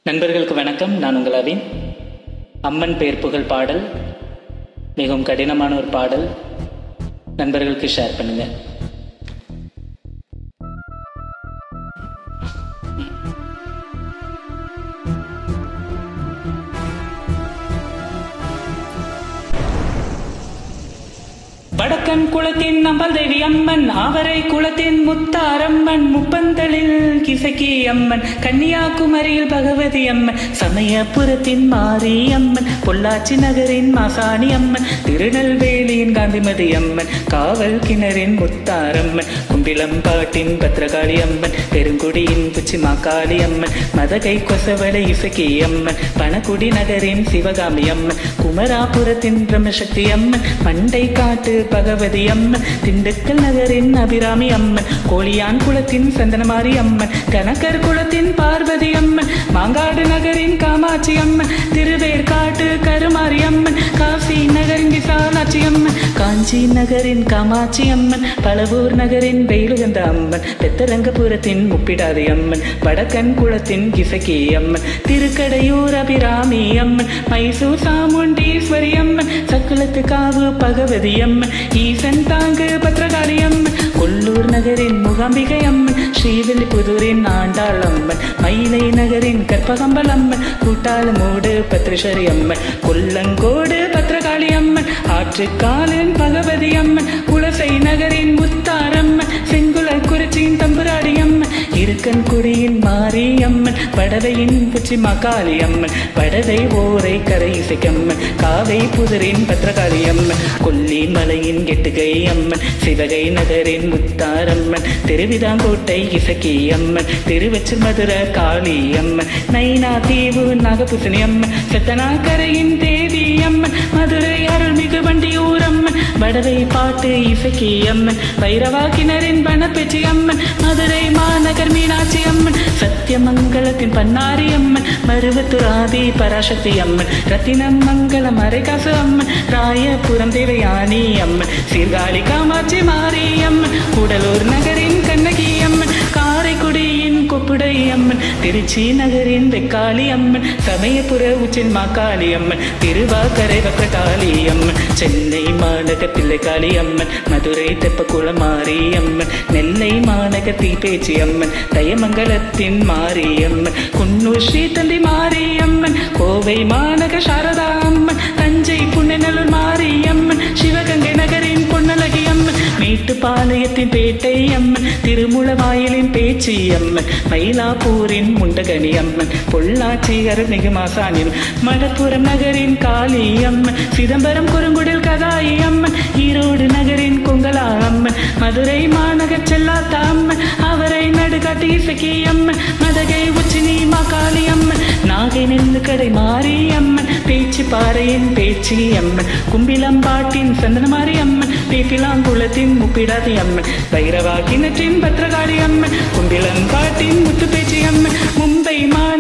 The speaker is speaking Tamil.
நண்பர்களுக்கு வணக்கம் நான் உங்கள் அவின் அம்மன் பெயர் புகழ் பாடல் மிகவும் கடினமான ஒரு பாடல் நண்பர்களுக்கு ஷேர் பண்ணுங்க வடக்கன் குளத்தின் நம்பல் தேவி அம்மன் ஆவரை குளத்தின் முத்தாரம்மன் முப்பந்தலில் கிசக்கி அம்மன் கன்னியாகுமரியில் பகவதி அம்மன் சமயபுரத்தின் மாரி அம்மன் பொள்ளாச்சி நகரின் மாசாணி அம்மன் திருநெல்வேலியின் காந்திமதி அம்மன் காவல் கிணறின் முத்தாரம்மன் கும்பிளம்பாட்டின் பத்ரகாளி அம்மன் பெருங்குடியின் புச்சி மாக்காளி அம்மன் மதகை கொசவளை இசக்கி அம்மன் பணக்குடி நகரின் சிவகாமி அம்மன் குமராபுரத்தின் பிரம்மசக்தி அம்மன் மண்டை காட்டு பகவதி அம்மன் திண்டுக்கல் நகரின் அபிராமி அம்மன் கோழியான் குளத்தின் சந்தனமாரி அம்மன் கனகர் குளத்தின் பார்வதி அம்மன் மாங்காடு நகரின் காமாட்சி அம்மன் திருவேற்காட்டு கருமாரி அம்மன் காசி நகரின் விசாலாட்சி அம்மன் காஞ்சி நகரின் காமாட்சி அம்மன் பழவூர் நகரின் வெயிலுகந்த அம்மன் பெத்தரங்கபுரத்தின் முப்பிடாதி அம்மன் வடக்கன் குளத்தின் கிசக்கி அம்மன் திருக்கடையூர் அபிராமி அம்மன் மைசூர் சாமுண்டீஸ்வரி அம்மன் சக்குளத்து காவு பகவதி அம்மன் ஈசன் தாங்கு பத்ரகாளி அம்மன் கொல்லூர் நகரின் முகாம்பிகை அம்மன் ஸ்ரீவில்லிபுதூரின் ஆண்டாள் அம்மன் மயிலை நகரின் கற்பகம்பல் அம்மன் கூட்டாளமூடு பத்ரேஸ்வரி அம்மன் கொல்லங்கோடு பத்ரகாளி அம்மன் ஆற்றுக்காலின் பகவதி அம்மன் குலசை நகரின் முத்தாரம்மன் செங்குல குறிச்சியின் தம்புராடி அம்மன் இருக்கன் குடியின் மாரி அம்மன் படவையின் புச்சி மகாளி அம்மன் படவை ஓரை கரை இசைக்கம்மன் காவை புதரின் பத்ரகாளி அம்மன் கொல்லி மலையின் கெட்டுகை அம்மன் சிவகை நகரின் முத்தாரம்மன் திருவிதாங்கோட்டை இசக்கி அம்மன் திருவச்சு மதுர காளி அம்மன் நைனா தீவு நாகபூசணி அம்மன் செத்தனாக்கரையின் தேவி அம்மன் மதுரை அருள்மிகு வண்டியூர் அம்மன் வடவை பாட்டு இசக்கி அம்மன் வைரவாக்கினரின் பணப்பெச்சி அம்மன் மதுரை மாநகர் மீனாட்சி அம்மன் சத்தியமங்கலத்தின் பன்னாரி அம்மன் மருவத்துராதி பராசக்தி அம்மன் ரத்தினம் மங்கலம் அரைகாசு அம்மன் ராயபுரம் தேவயானி அம்மன் சீர்காழி காமாட்சி மாரி அம்மன் கூடலூர் நகரின் கண்ணகி அம்மன் காரைக்குடியின் கொப்புடை அம்மன் திருச்சி நகரின் வெக்காளி அம்மன் சமயபுர உச்சின் மாக்காளி அம்மன் திருவாக்கரை வக்ககாளி அம்மன் சென்னை மாநக பிள்ளைக்காளி அம்மன் மதுரை தெப்பக்குளம் மாரி அம்மன் நெல்லை மாநக தீபேச்சி அம்மன் தயமங்கலத்தின் மாரியம்மன் குன்னூர் ஸ்ரீ தந்தி மாரியம்மன் கோவை மாநக சாரதா அம்மன் தஞ்சை புன்னநல்லூர் மாரியம்மன் சிவகங்கை நகரின் பொன்னழகி அம்மன் மேட்டுப்பாளையத்தின் பேட்டை அம்மன் திருமுளவாயிலின் பேச்சி அம்மன் மயிலாப்பூரின் முண்டகனி அம்மன் பொள்ளாச்சி அருள்மிகு மாசாணின் மடப்புறம் நகரின் காளி அம்மன் சிதம்பரம் குறுங்குடல் கதாயி அம்மன் ஈரோடு நகரின் கொங்கலா அம்மன் மதுரை மாநகர் செல்லாத்தா அம்மன் அவரை நடுகாட்டி இசக்கி அம்மன் மதகை உச்சினி மாகாளி அம்மன் நாகை நெல்லு கடை மாறி அம்மன் பேச்சு பாறையின் பேச்சி அம்மன் கும்பிலம்பாட்டின் சந்தனமாரி அம்மன் பேப்பிலாங்குளத்தின் முப்பிடாதி அம்மன் பைரவா கிணற்றின் பத்ரகாளி அம்மன் கும்பிலம்பாட்டின் முத்து பேச்சி அம்மன் மும்பை மா